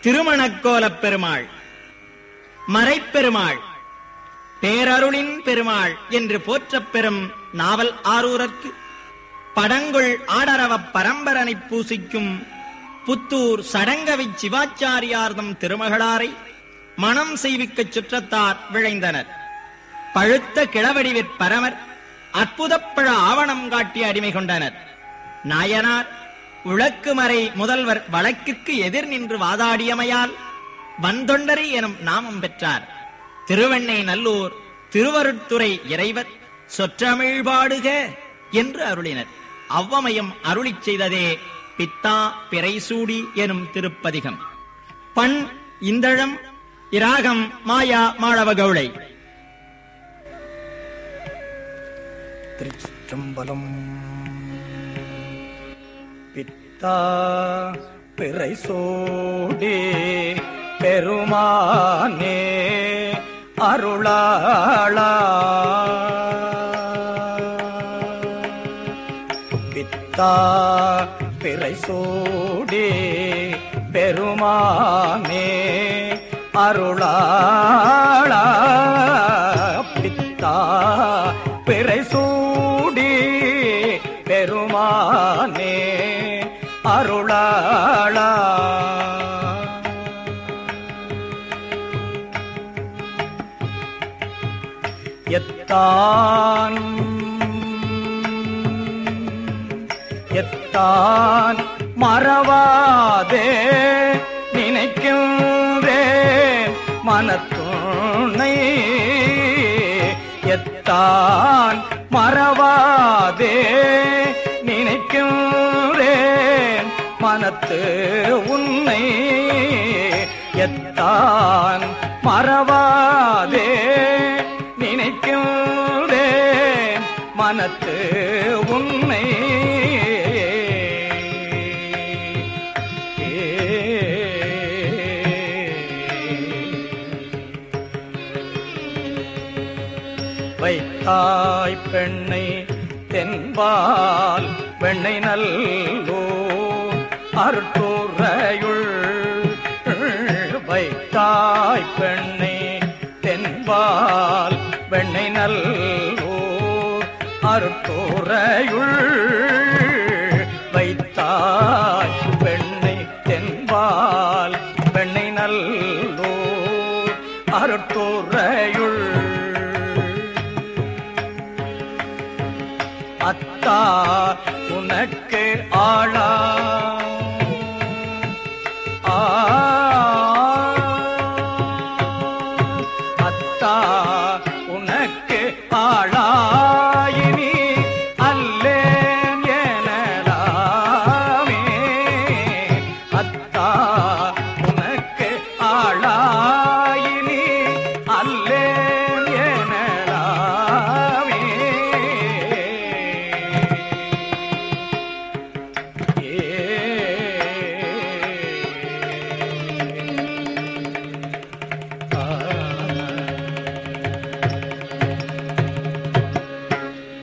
திருமணக்கோலப் பெருமாள் மறைப்பெருமாள் பேரருளின் பெருமாள் என்று போற்றப் பெறும் நாவல் ஆரூரற்கு படங்குள் ஆடரவப் பரம்பரனை பூசிக்கும் புத்தூர் சடங்கவை சிவாச்சாரியார்தம் திருமகளாரை மனம் செய்விக்கச் சுற்றத்தார் விழைந்தனர் பழுத்த கிழவடிவிற் பரமர் அற்புதப்பழ ஆவணம் காட்டி அடிமை கொண்டனர் நாயனார் உழக்குமறை முதல்வர் வழக்குக்கு எதிர் நின்று வாதாடியமையால் வந்தொண்டரை எனும் நாமம் பெற்றார் திருவெண்ணை நல்லூர் திருவருட்துறை இறைவர் சொற்றமிழ்பாடுக என்று அருளினர் அவ்வமயம் அருளிச் செய்ததே பித்தா பிறைசூடி எனும் திருப்பதிகம் பண் இந்தழம் இராகம் மாயா மாளவ கவுளை திருச்சிற்றம்பலம் பித்தா பிறை சோடி பெருமானே அருளாளா பித்தா பிறை சோடி பெருமானே அருளாளா பித்தா பிறை சூடி பெருமானே அருளாளா எத்தான் எத்தான் மறவாதே நினைக்கின்றேன் மனத்துணை எத்தான் மறவாதே நினைக்கின்றேன் மனத்து உன்னை எத்தான் மறவாதே நினைக்கின்றேன் மனத்து உன்னை வைத்தாய் பெண்ணை தென்பால் பெண்ணை நல்லோ அருட்டுறையுள் வைத்தாய் பெண்ணை தென்பால் பெண்ணை நல்லோ அருட்டுறையுள் வைத்தாய் பெண்ணை தென்பால் பெண்ணை நல்லோ அருட்டுறையுள் அத்தா உனக்கு ஆளா